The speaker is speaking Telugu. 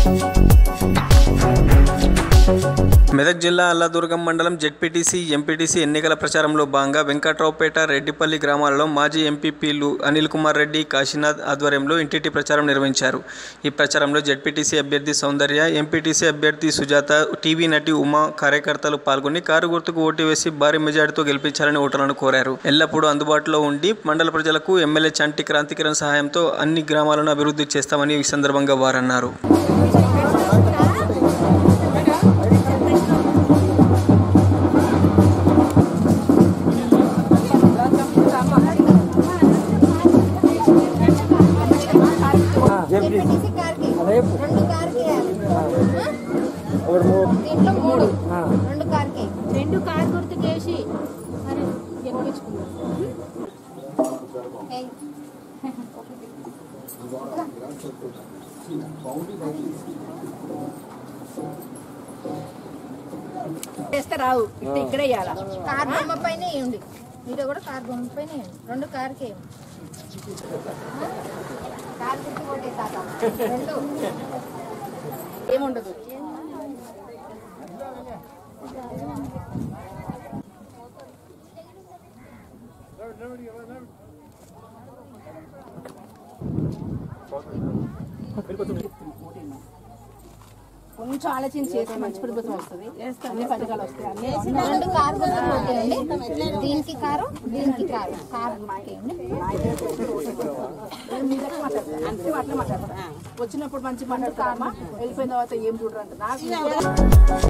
మెదక్ జిల్లా అల్లాదుర్గం మండలం జెడ్పీటీసీ ఎంపీటీసీ ఎన్నికల ప్రచారంలో భాగంగా వెంకట్రావుపేట రెడ్డిపల్లి గ్రామాలలో మాజీ ఎంపీపీలు అనిల్ కుమార్ రెడ్డి కాశీనాథ్ ఆధ్వర్యంలో ఇంటింటి ప్రచారం నిర్వహించారు ఈ ప్రచారంలో జెడ్పీటీసీ అభ్యర్థి సౌందర్య ఎంపీటీసీ అభ్యర్థి సుజాత టీవీ నటి ఉమా కార్యకర్తలు పాల్గొని కారు గుర్తుకు ఓటు వేసి భారీ మెజార్టీతో గెలిపించాలని ఓటర్లను కోరారు ఎల్లప్పుడూ అందుబాటులో ఉండి మండల ప్రజలకు ఎమ్మెల్యే చంటి క్రాంతికిరణ్ సహాయంతో అన్ని గ్రామాలను అభివృద్ధి చేస్తామని ఈ సందర్భంగా వారన్నారు జెడ్పీటీసీ కార్కి రెండు కార్కి దీంట్లో మూడు రెండు కార్కి రెండు కార్ గుర్తుకేసి మరి గెలిపించుకుందాం ఏయ్. చేస్తే రావు ఇట్లా ఇక్కడే ఇవ్వాలా కార్ బొమ్మ పైన వేయండి మీరు కూడా కార్ బొమ్మ పైన వేయండి రెండు కార్కి వేయండి కార్ గుర్తు కొట్టే తాత రెండు ఏముండదు కొంచెం ఆలోచన చేస్తే మంచి ప్రభుత్వం వస్తుంది అన్ని పథకాలు వస్తాయి అన్ని రెండు కార్ గుర్తు కొట్టేయండి దీనికి కారు దీనికి కారు కార్ వేయండి అంతే అట్లా మాట్లాడతా వచ్చినప్పుడు మంచి మాట్లాడతారమ్మా వెళ్ళిపోయిన తర్వాత ఏం చూడరు అంట నాకు